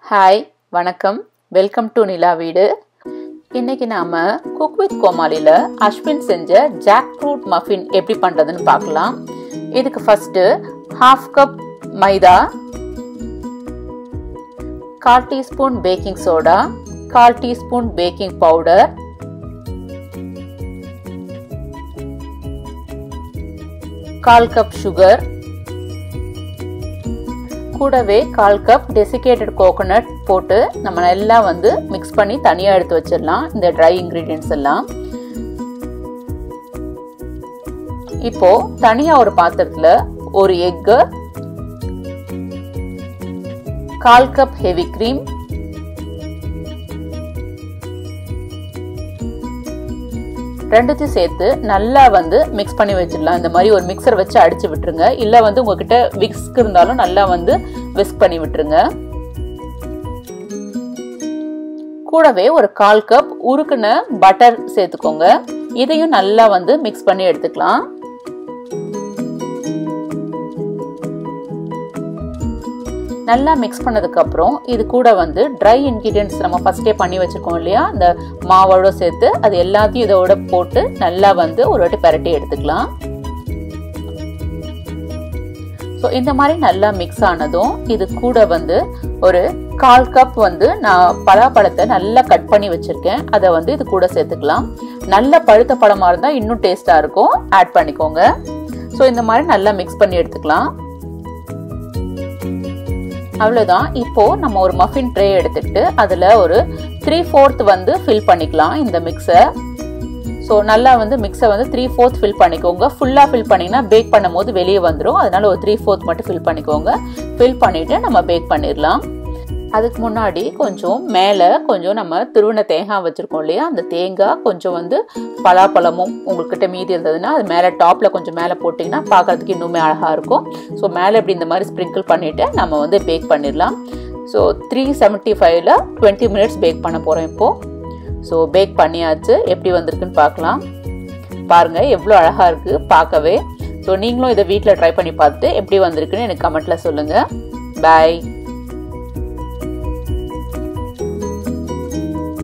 hi வணக்கம் welcome to நிலா வீடு இன்னைக்கு நாம குக் வித் கோமாளியில் அஸ்வின் செஞ்ச ஜாக் ஃப்ரூட் மஃபின் எப்படி பண்ணுறதுன்னு பார்க்கலாம் இதுக்கு ஃபஸ்ட்டு ஹாஃப் கப் மைதா கால் டீஸ்பூன் பேக்கிங் சோடா கால் டீஸ்பூன் பேக்கிங் பவுடர் கால் கப் சுகர் கூடவே கால் கப் டெசிகேட்டட் கோகோனட் போட்டு நம்ம நல்லா வந்து மிக்ஸ் பண்ணி தனியாக எடுத்து வச்சிடலாம் இந்த ட்ரை இன்க்ரீடியன்ஸ் எல்லாம் இப்போ தனியாக ஒரு பாத்திரத்தில் ஒரு எக்கு கால் கப் ஹெவி க்ரீம் ரெண்டுத்தையும் சேர்த்து நல்லா வந்து மிக்ஸ் பண்ணி வச்சிடலாம் இந்த மாதிரி ஒரு மிக்சர் வச்சு அடிச்சு விட்டுருங்க இல்லை வந்து உங்ககிட்ட விஸ்க் இருந்தாலும் நல்லா வந்து விஸ்க் பண்ணி விட்டுருங்க கூடவே ஒரு கால் கப் உருக்குன பட்டர் சேர்த்துக்கோங்க இதையும் நல்லா வந்து மிக்ஸ் பண்ணி எடுத்துக்கலாம் நல்லா மிக்ஸ் பண்ணதுக்கு அப்புறம் இது கூட வந்து ட்ரை இன்கிரீடியன்ஸ் நம்ம ஃபர்ஸ்டே பண்ணி வச்சிருக்கோம் இல்லையா அந்த மாவோட சேர்த்து அது எல்லாத்தையும் இதோட போட்டு நல்லா வந்து ஒரு வாட்டி பரட்டி எடுத்துக்கலாம் ஸோ இந்த மாதிரி நல்லா மிக்ஸ் ஆனதும் இது கூட வந்து ஒரு கால் கப் வந்து நான் பலாப்பழத்தை நல்லா கட் பண்ணி வச்சிருக்கேன் அதை வந்து இது கூட சேர்த்துக்கலாம் நல்ல பழுத்த பழமாக இருந்தால் இன்னும் டேஸ்டாக இருக்கும் ஆட் பண்ணிக்கோங்க ஸோ இந்த மாதிரி நல்லா மிக்ஸ் பண்ணி எடுத்துக்கலாம் அவ்வளோதான் இப்போ நம்ம ஒரு மஃபின் ட்ரே எடுத்துக்கிட்டு அதில் ஒரு த்ரீ ஃபோர்த் வந்து ஃபில் பண்ணிக்கலாம் இந்த மிக்ஸை ஸோ நல்லா வந்து மிக்ஸை வந்து த்ரீ ஃபோர்த் ஃபில் பண்ணிக்கோங்க ஃபுல்லாக ஃபில் பண்ணிங்கன்னா பேக் பண்ணும் போது வெளியே வந்துடும் அதனால ஒரு த்ரீ ஃபோர்த் மட்டும் ஃபில் பண்ணிக்கோங்க ஃபில் பண்ணிவிட்டு நம்ம பேக் பண்ணிடலாம் அதுக்கு முன்னாடி கொஞ்சம் மேலே கொஞ்சம் நம்ம திருவண்ண தேங்காய் வச்சுருக்கோம் இல்லையா அந்த தேங்காய் கொஞ்சம் வந்து பலாப்பழமும் உங்கள்கிட்ட மீதி இருந்ததுன்னா அது மேலே டாப்பில் கொஞ்சம் மேலே போட்டிங்கன்னா பார்க்குறதுக்கு இன்னுமே அழகாக இருக்கும் ஸோ மேலே இப்படி இந்த மாதிரி ஸ்ப்ரிங்கிள் பண்ணிவிட்டு நம்ம வந்து பேக் பண்ணிடலாம் ஸோ த்ரீ செவன்ட்டி ஃபைவ்ல டுவெண்ட்டி மினிட்ஸ் பேக் பண்ண போகிறோம் இப்போது ஸோ பேக் பண்ணியாச்சு எப்படி வந்திருக்குன்னு பார்க்கலாம் பாருங்கள் எவ்வளோ அழகாக இருக்குது பார்க்கவே ஸோ நீங்களும் இதை வீட்டில் ட்ரை பண்ணி பார்த்துட்டு எப்படி வந்திருக்குன்னு எனக்கு கமெண்ட்டில் சொல்லுங்கள் பாய்